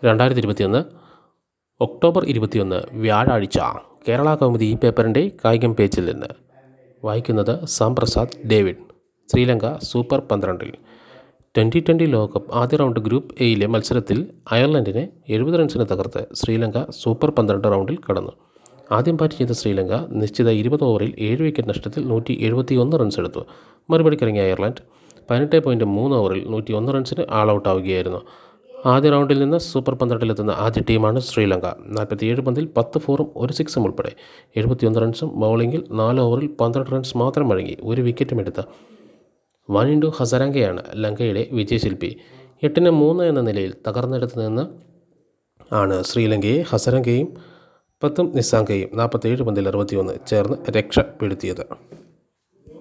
രണ്ടായിരത്തി ഇരുപത്തിയൊന്ന് ഒക്ടോബർ ഇരുപത്തിയൊന്ന് വ്യാഴാഴ്ച കേരള കൗമുദി ഈ പേപ്പറിൻ്റെ കായികം പേജിൽ നിന്ന് വായിക്കുന്നത് സാം പ്രസാദ് ഡേവിഡ് ശ്രീലങ്ക സൂപ്പർ പന്ത്രണ്ടിൽ ട്വൻ്റി ട്വൻ്റി ലോകകപ്പ് ആദ്യ റൗണ്ട് ഗ്രൂപ്പ് എയിലെ മത്സരത്തിൽ അയർലൻഡിനെ എഴുപത് റൺസിന് തകർത്ത് ശ്രീലങ്ക സൂപ്പർ പന്ത്രണ്ട് റൗണ്ടിൽ കടന്നു ആദ്യം ബാറ്റ് ചെയ്ത ശ്രീലങ്ക നിശ്ചിത ഇരുപത് ഓവറിൽ ഏഴ് വിക്കറ്റ് നഷ്ടത്തിൽ നൂറ്റി എഴുപത്തി ഒന്ന് റൺസ് എടുത്തു മറുപടിക്കിറങ്ങിയ അയർലൻഡ് പതിനെട്ട് പോയിൻറ്റ് മൂന്ന് ഓവറിൽ നൂറ്റി ഒന്ന് റൺസിന് ആൾ ഔട്ട് ആവുകയായിരുന്നു ആദ്യ റൗണ്ടിൽ നിന്ന് സൂപ്പർ പന്ത്രണ്ടിലെത്തുന്ന ആദ്യ ടീമാണ് ശ്രീലങ്ക നാൽപ്പത്തിയേഴ് പന്തിൽ പത്ത് ഫോറും ഒരു സിക്സും ഉൾപ്പെടെ എഴുപത്തിയൊന്ന് റൺസും ബൗളിങ്ങിൽ നാല് ഓവറിൽ പന്ത്രണ്ട് റൺസ് മാത്രം വഴങ്ങി ഒരു വിക്കറ്റും എടുത്ത വനിൻഡു ഹസരംഗയാണ് ലങ്കയുടെ വിജയശില്പി എട്ടിന് മൂന്ന് എന്ന നിലയിൽ തകർന്നെടുത്ത് നിന്ന് ആണ് ശ്രീലങ്കയെ ഹസരംഗയും പത്തും നിസാങ്കയും നാൽപ്പത്തേഴ് പന്തിൽ അറുപത്തിയൊന്ന് ചേർന്ന് രക്ഷപ്പെടുത്തിയത്